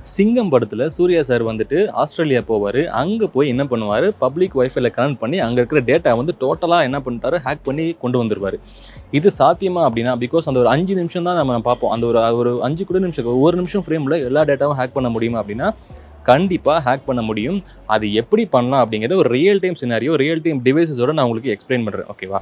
சிங்கம் படத்தில் சூர்யா சார் வந்துட்டு ஆஸ்திரேலியா போவார் அங்கே போய் என்ன பண்ணுவார் பப்ளிக் ஒய்ஃபைல கனெக்ட் பண்ணி அங்கே இருக்கிற டேட்டா வந்து டோட்டலாக என்ன பண்ணிட்டாரு ஹேக் பண்ணி கொண்டு வந்துருவார் இது சாத்தியமா அப்படின்னா பிகாஸ் அந்த ஒரு அஞ்சு நிமிஷம் தான் நம்ம பார்ப்போம் அந்த ஒரு ஒரு அஞ்சு கூட நிமிஷம் ஒரு நிமிஷம் ஃப்ரேமில் எல்லா டேட்டாவும் ஹேக் பண்ண முடியுமா அப்படின்னா கண்டிப்பாக ஹேக் பண்ண முடியும் அது எப்படி பண்ணலாம் அப்படிங்கிறத ஒரு real time scenario real time டிவைசஸோட நான் உங்களுக்கு எக்ஸ்பிளைன் பண்ணுறேன் ஓகேவா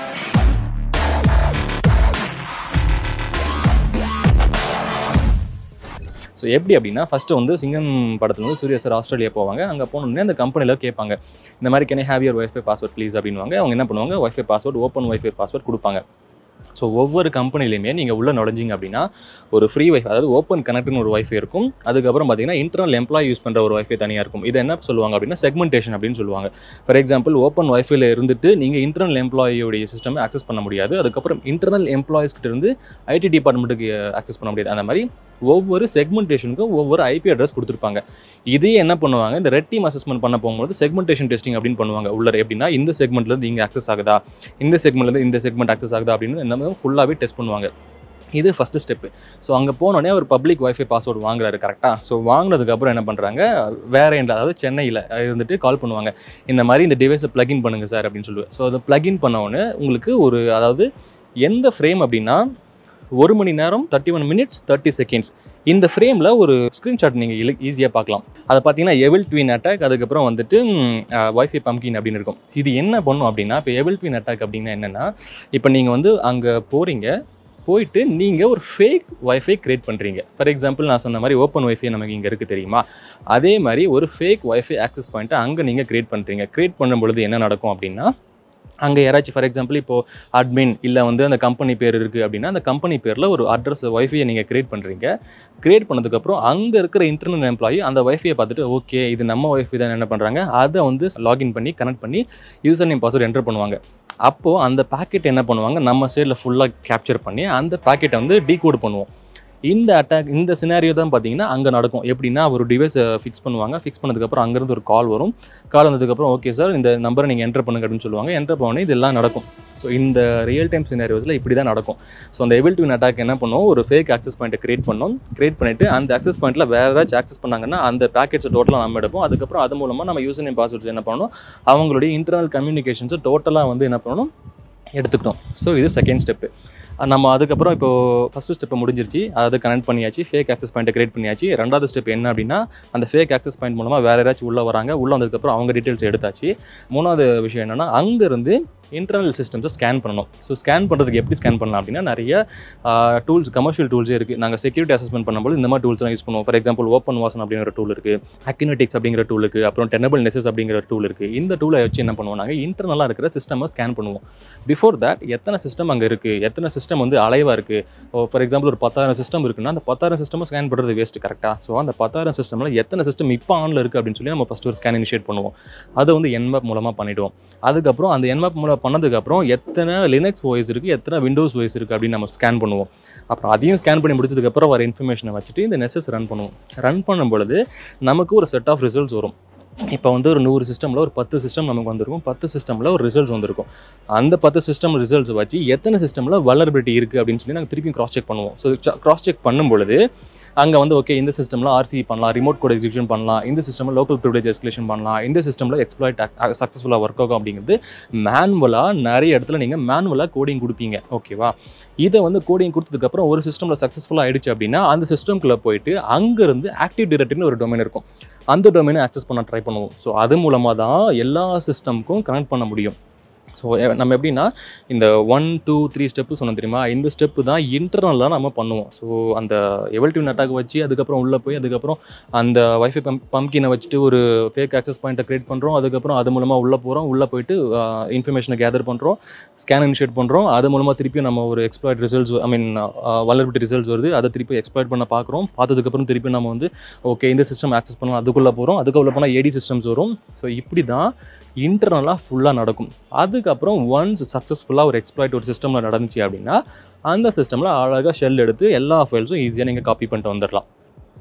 ஸோ எப்படி அப்படின்னா ஃபஸ்ட்டு வந்து சிங்கம் படத்தில் வந்து சூர்யா சார் ஆஸ்திரேலியா போவாங்க அங்கே போனோடனே அந்த கம்பெனியில் கேட்பாங்க இந்த மாதிரி can I have your wifi password please அப்படின்வாங்க அவங்க என்ன பண்ணுவாங்க wifi password open wifi password கொடுப்பாங்க ஸோ ஒவ்வொரு கம்பெனிலையுமே நீங்கள் உள்ளே நுழைஞ்சிங்க அப்படின்னா ஒரு ஃப்ரீ வைஃபை அதாவது ஓப்பன் கனெக்ட்னு ஒரு வைஃபை இருக்கும் அதுக்கப்புறம் பார்த்தீங்கன்னா இன்டர்னல் எம்ப்ளாய் யூஸ் பண்ணுற ஒரு வைஃபை தனியாக இருக்கும் இது என்ன சொல்லுவாங்க அப்படின்னா செக்மெண்டேஷன் அப்படின்னு சொல்லுவாங்க ஃபார் எக்ஸாம்பிள் ஓப்பன் வைஃபைல இருந்துட்டு நீங்கள் இன்டர்னல் எம்ப்ளாயியோடைய சிஸ்டமை ஆக்சஸ் பண்ண முடியாது அதுக்கப்புறம் இன்டர்னல் எம்ப்ளாயிஸ் கிட்ட இருந்து ஐடி டிபார்ட்மெண்ட்டுக்கு ஆக்சஸ் பண்ண முடியாது அந்த மாதிரி ஒவ்வொரு செக்மெண்டேஷனுக்கும் ஒவ்வொரு ஐபி அட்ரஸ் கொடுத்துருப்பாங்க இதையே என்ன பண்ணுவாங்க இந்த ரெட் டீம் அசஸ்மெண்ட் பண்ண போகும்போது செக்மெண்டேஷன் டெஸ்டிங் அப்படின்னு பண்ணுவாங்க உள்ள எப்படின்னா இந்த செக்மெண்ட்லேருந்து இங்கே ஆக்சஸ் ஆகுதா இந்த செக்மெண்ட்லேருந்து இந்த செக்மெண்ட் ஆக்சஸ் ஆகுதா அப்படின்னு இந்த மாதிரி ஃபுல்லாகவே டெஸ்ட் பண்ணுவாங்க இது ஃபஸ்ட்டு ஸ்டெப்பு ஸோ அங்கே போனோடனே ஒரு பப்ளிக் வைஃபை பாஸ்வேர்டு வாங்குறாரு கரெக்டாக ஸோ வாங்கினதுக்கப்புறம் என்ன பண்ணுறாங்க வேற எண்ட் அதாவது சென்னையில் இருந்துட்டு கால் பண்ணுவாங்க இந்த மாதிரி இந்த டிவைஸை ப்ளகின் பண்ணுங்கள் சார் அப்படின்னு சொல்லுவேன் ஸோ அதை ப்ளகின் பண்ண உடனே உங்களுக்கு ஒரு அதாவது எந்த ஃப்ரேம் அப்படின்னா ஒரு மணி நேரம் thirty one minutes thirty seconds இந்த ஃப்ரேமில் ஒரு ஸ்க்ரீன்ஷாட் நீங்கள் ஈஸியாக பார்க்கலாம் அதை பார்த்தீங்கன்னா எவில் ட்வீன் அட்டாக் அதுக்கப்புறம் வந்துட்டு வைஃபை பம்கின் அப்படின்னு இருக்கும் இது என்ன பண்ணும் அப்படின்னா இப்போ எவில் ட்வீன் அட்டாக் அப்படின்னா என்னென்னா இப்போ நீங்கள் வந்து அங்கே போகிறீங்க போயிட்டு நீங்கள் ஒரு ஃபேக் வைஃபை கிரியேட் பண்ணுறீங்க ஃபார் எக்ஸாம்பிள் நான் சொன்ன மாதிரி ஓப்பன் வைஃபை நமக்கு இங்கே இருக்குது தெரியுமா அதே மாதிரி ஒரு ஃபேக் வைஃபை ஆக்சஸ் பாயிண்ட்டை அங்கே நீங்கள் கிரியேட் பண்ணுறீங்க கிரியேட் பண்ணும் பொழுது என்ன நடக்கும் அப்படின்னா அங்கே யாராச்சும் ஃபார் எக்ஸாம்பிள் இப்போது அட்மின் இல்லை வந்து அந்த கம்பெனி பேர் இருக்குது அப்படின்னா அந்த கம்பெனி பேரில் ஒரு அட்ரஸ் வைஃபையை நீங்கள் கிரியேட் பண்ணுறீங்க கிரியேட் பண்ணதுக்கப்புறம் அங்கே இருக்கிற இன்டர்னல் எம்ப்ளாயி அந்த வைஃபையை பார்த்துட்டு ஓகே இது நம்ம வைஃபை தான் என்ன பண்ணுறாங்க அதை வந்து லாகின் பண்ணி கனெக்ட் பண்ணி யூசர் நேம் பாஸ்வேர்டு என்டர் பண்ணுவாங்க அப்போது அந்த பேக்கெட் என்ன பண்ணுவாங்க நம்ம சைடில் ஃபுல்லாக கேப்சர் பண்ணி அந்த பேக்கெட்டை வந்து டீகோட் பண்ணுவோம் இந்த அட்டாக் இந்த சினாரியோ தான் பார்த்தீங்கன்னா அங்கே நடக்கும் எப்படின்னா ஒரு டிவைஸை ஃபிக்ஸ் பண்ணுவாங்க ஃபிக்ஸ் பண்ணதுக்கப்புறம் அங்கேருந்து ஒரு கால் வரும் கால் வந்ததுக்கப்புறம் ஓகே சார் இந்த நம்பரை நீங்கள் என்டர் பண்ணுங்க அப்படின்னு சொல்லுவாங்க என்டர் பண்ணோடனே இதெல்லாம் நடக்கும் ஸோ இந்த ரியல் டைம் சினாரியோஸில் இப்படி தான் நடக்கும் ஸோ அந்த எபிள் டுவின் அட்டாக் என்ன பண்ணுவோம் ஒரு ஃபேக் ஆக்சஸ் பாயிண்ட்டை கிரியேட் பண்ணோம் கிரியேட் பண்ணிவிட்டு அந்த ஆக்சஸ் பாயிண்ட்டில் வேறு ஏதாச்சும் ஆக்சஸ் பண்ணாங்கன்னா அந்த பேக்கெட்ஸை டோட்டலாக நம்ம எடுப்போம் அதுக்கப்புறம் அது மூலமாக நம்ம யூசர் நேம் பாஸ்வேர்ட்ஸ் என்ன பண்ணணும் அவங்களுடைய இன்டர்னல் கம்யூனிகேஷன்ஸை டோட்டலாக வந்து என்ன பண்ணணும் எடுத்துக்கிட்டோம் ஸோ இது செகண்ட் ஸ்டெப்பு நம்ம அதுக்கப்புறம் இப்போ ஃபஸ்ட்டு ஸ்டெப்பை முடிஞ்சிருச்சு அதை கனெக்ட் பண்ணியாச்சு ஃபேக் ஆக்சஸ் பாயிண்ட்டை கிரியேட் பண்ணியாச்சு ரெண்டாவது ஸ்டெப் என்ன அப்படின்னா அந்த ஃபேக் ஆக்சஸ் பாயிண்ட் மூலமாக வேறு யாராச்சும் உள்ளே வராங்க உள்ளே வந்ததுக்கப்புறம் அவங்க டீட்டெயில்ஸ் எடுத்தாச்சு மூணாவது விஷயம் என்னென்னா அங்கேருந்து இன்டர்னல் சிஸ்டம்ஸை ஸ்கேன் பண்ணணும் ஸோ ஸ்கேன் பண்ணுறதுக்கு எப்படி ஸ்கேன் பண்ணலாம் அப்படின்னா நிறைய டூல்ஸ் கமர்ஷியல் டூல்ஸே இருக்குது நாங்கள் செக்யூரிட்டி அசஸ்மெண்ட் பண்ணும்போது இந்த மாதிரி டூல்ஸ்லாம் யூஸ் பண்ணுவோம் ஃபார் எக்ஸாம்பிள் ஓப்பன் வாசன் அப்படிங்கிற டூல் இருக்குது அக்யூனட்டிக்ஸ் அப்படிங்கிற டூல் இருக்குது அப்புறம் டெனபிள் நெசஸ் அப்படிங்கிற டூல் இருக்குது இந்த டூலை வச்சு என்ன பண்ணுவோம் நாங்கள் இன்டர்னலாக இருக்கிற சிஸ்டமை ஸ்கேன் பண்ணுவோம் பிஃபோர் தட் எத்தனை சிஸ்டம் அங்கே இருக்குது எத்தனை சிஸ்டம் வந்து அலைவாக இருக்குது ஃபார் எக்ஸாம்பிள் ஒரு பத்தாயிரம் சிஸ்டம் இருக்குன்னா அந்த பத்தாயிரம் சிஸ்டமும் ஸ்கேன் பண்ணுறது வேஸ்ட் கரெக்டாக ஸோ அந்த பத்தாயிரம் சிஸ்டமில் எத்தனை சிஸ்டம் இப்போ ஆனில் இருக்குது அப்படின்னு சொல்லி நம்ம ஃபஸ்ட் ஒரு ஸ்கேன் இனிஷியேட் பண்ணுவோம் அதை வந்து என்மேப் மூலமாக பண்ணிவிடுவோம் அதுக்கப்புறம் அந்த என்மேப் மூலம் பண்ணதுக்கப்புறம் எத்தனை லினக்ஸ் ஓஎஸ் இருக்குது எத்தனை விண்டோஸ் ஓஎஸ் இருக்குது அப்படின்னு நம்ம ஸ்கேன் பண்ணுவோம் அப்புறம் அதையும் ஸ்கேன் பண்ணி முடிச்சதுக்கப்புறம் வர இன்ஃபர்மேஷனை வச்சுட்டு இந்த நெசஸ் ரன் பண்ணுவோம் ரன் பண்ணும் பொழுது நமக்கு ஒரு செட் ஆஃப் ரிசல்ட்ஸ் வரும் இப்போ வந்து ஒரு நூறு சிஸ்டமில் ஒரு பத்து சிஸ்டம் நமக்கு வந்திருக்கும் பத்து சிஸ்டமில் ஒரு ரிசல்ட்ஸ் வந்திருக்கும் அந்த பத்து சிஸ்டம் ரிசல்ட்ஸ் வச்சு எத்தனை சிஸ்டமில் வல்லரபிலிட்டி இருக்குது அப்படின்னு சொல்லி நாங்கள் திருப்பி கிராஸ் செக் பண்ணுவோம் ஸோ கிராஸ் செக் பண்ணும் பொழுது அங்கே வந்து ஓகே இந்த சிஸ்டமில் ஆர்சி பண்ணலாம் ரிமோட் கோட் எக்ஸிக்யூஷன் பண்ணலாம் இந்த சிஸ்டமில் லோக்கல் ப்ரிவிலேஜ் எஸ்கலேஷன் பண்ணலாம் இந்த சிஸ்டமில் எக்ஸ்ப்ளாய்ட் சக்ஸஸ்ஃபுல்லாக ஒர்க் ஆகும் அப்படிங்கிறது மேனுவலாக நிறைய இடத்துல நீங்கள் மேனுவலாக கோடிங் கொடுப்பீங்க ஓகேவா இதை வந்து கோடிங் கொடுத்ததுக்கப்புறம் ஒரு சிஸ்டமில் சக்ஸஸ்ஃபுல்லாக ஆயிடுச்சு அப்படின்னா அந்த சிஸ்டம்குள்ளே போயிட்டு அங்கேருந்து ஆக்டிவ் டிரெக்டர்னு ஒரு டொமைன் இருக்கும் அந்த டொமைனை ஆக்சஸ் பண்ண ட்ரை பண்ணுவோம் ஸோ அது மூலமாக தான் எல்லா சிஸ்டம்க்கும் கனெக்ட் பண்ண முடியும் ஸோ நம்ம எப்படின்னா இந்த ஒன் டூ த்ரீ ஸ்டெப்பு சொன்னோம் தெரியுமா இந்த ஸ்டெப்பு தான் இன்டர்னலாக நம்ம பண்ணுவோம் ஸோ அந்த எவல்டிவ் அட்டாக் வச்சு அதுக்கப்புறம் உள்ளே போய் அதுக்கப்புறம் அந்த வைஃபை பம் பம்கினை வச்சுட்டு ஒரு ஃபேக் ஆக்சஸ் பாயிண்ட்டை க்ரியேட் பண்ணுறோம் அதுக்கப்புறம் அது மூலமாக உள்ளே போகிறோம் உள்ளே போயிட்டு இன்ஃபர்மேஷனை கேதர் பண்ணுறோம் ஸ்கேன் இனிஷியேட் பண்ணுறோம் அது மூலமாக திருப்பியும் நம்ம ஒரு exploit results I mean vulnerability results வருது அதை திருப்பி எக்ஸ்ப்ளாய்ட் பண்ண பார்க்குறோம் பார்த்ததுக்கப்புறம் திருப்பி நம்ம வந்து ஓகே இந்த சிஸ்டம் ஆக்சஸ் பண்ணலாம் அதுக்குள்ளே போகிறோம் அதுக்குள்ளே போனால் ஏடி சிஸ்டம்ஸ் வரும் ஸோ இப்படி தான் இன்டர்னலாக ஃபுல்லாக நடக்கும் அதுக்கப்புறம் ஒன்ஸ் சக்ஸஸ்ஃபுல்லாக ஒரு எக்ஸ்ப்ளாய்ட் ஒரு சிஸ்டமில் நடந்துச்சு அப்படின்னா அந்த சிஸ்டமில் அழகாக ஷெல் எடுத்து எல்லா ஃபைல்ஸும் ஈஸியாக நீங்கள் காப்பி பண்ணிட்டு வந்துடலாம்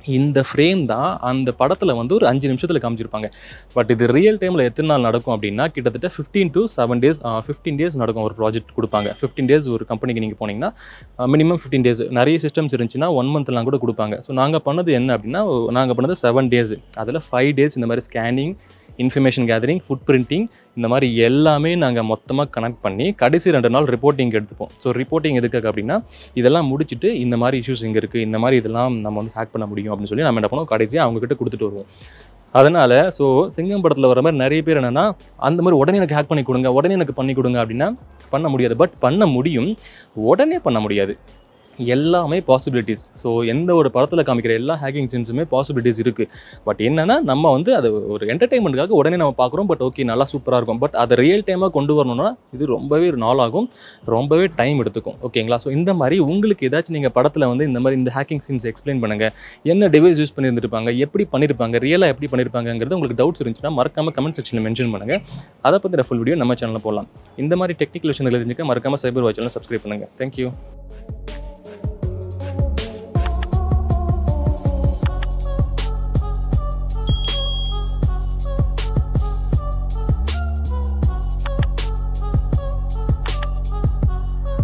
இந்த ஃப்ரேம் தான் அந்த படத்தில் வந்து ஒரு அஞ்சு நிமிஷத்தில் காமிச்சிருப்பாங்க பட் இது ரியல் டைமில் எத்தனை நாள் நடக்கும் அப்படின்னா கிட்டத்தட்ட fifteen to seven days fifteen days நடக்கும் ஒரு ப்ராஜெக்ட் கொடுப்பாங்க ஃபிஃப்டீன் டேஸ் ஒரு கம்பெனிக்கு நீங்கள் போனீங்கன்னா மினிமம் ஃபிஃப்டீன் டேஸ் நிறைய சிஸ்டம்ஸ் இருந்துச்சுன்னா ஒன் மந்த்லாம் கூட கொடுப்பாங்க ஸோ நாங்கள் பண்ணது என்ன அப்படின்னா நாங்கள் பண்ணது செவன் டேஸ் அதில் ஃபைவ் டேஸ் இந்த மாதிரி scanning information gathering footprinting இந்த மாதிரி எல்லாமே நாங்கள் மொத்தமாக கனெக்ட் பண்ணி கடைசி ரெண்டு நாள் ரிப்போர்ட்டிங் எடுத்துப்போம் ஸோ ரிப்போர்ட்டிங் எதுக்காக அப்படின்னா இதெல்லாம் முடிச்சுட்டு இந்த மாதிரி இஷ்யூஸ் இங்கே இருக்குது இந்த மாதிரி இதெல்லாம் நம்ம வந்து ஹேக் பண்ண முடியும் அப்படின்னு சொல்லி நம்ம என்ன பண்ணுவோம் கடைசியாக அவங்கக்கிட்ட கொடுத்துட்டு வருவோம் அதனால் ஸோ சிங்கம் படத்தில் வர மாதிரி நிறைய பேர் என்னென்னா அந்த மாதிரி உடனே எனக்கு ஹேக் பண்ணி கொடுங்க உடனே எனக்கு பண்ணி கொடுங்க அப்படின்னா பண்ண முடியாது பட் பண்ண முடியும் உடனே பண்ண முடியாது எல்லாமே பாசிபிலிட்டிஸ் ஸோ எந்த ஒரு படத்தில் காமிக்கிற எல்லா ஹேக்கிங் சீன்ஸுமே பாசிபிலிட்டிஸ் இருக்குது பட் என்னென்னா நம்ம வந்து அது ஒரு என்டர்டைன்மெண்ட்டுக்காக உடனே நம்ம பார்க்குறோம் பட் ஓகே நல்லா சூப்பராக இருக்கும் பட் அதை ரியல் டைமாக கொண்டு வரணும்னா இது ரொம்பவே ஒரு நாள் ஆகும் ரொம்பவே டைம் எடுத்துக்கும் ஓகேங்களா ஸோ இந்த மாதிரி உங்களுக்கு ஏதாச்சும் நீங்கள் படத்தில் வந்து இந்த மாதிரி இந்த ஹேக்கிங் சீன்ஸ் எக்ஸ்பிளைன் பண்ணுங்கள் என்ன டிவைஸ் யூஸ் பண்ணியிருந்திருப்பாங்க எப்படி பண்ணியிருப்பாங்க ரியலாக எப்படி பண்ணியிருப்பாங்கிறது உங்களுக்கு டவுட்ஸ் இருந்துச்சுன்னா மறக்காமல் கமெண்ட் செக்ஷனில் மென்ஷன் பண்ணுங்கள் அதை பற்றின ஃபுல் வீடியோ நம்ம சேனலில் போடலாம் இந்த மாதிரி டெக்னிக்கல் விஷயங்கள் தெரிஞ்சுக்க மறக்காமல் சைபர் வாட்ச் சேனல் சப்ஸ்கிரைப் பண்ணுங்கள் தேங்க்யூ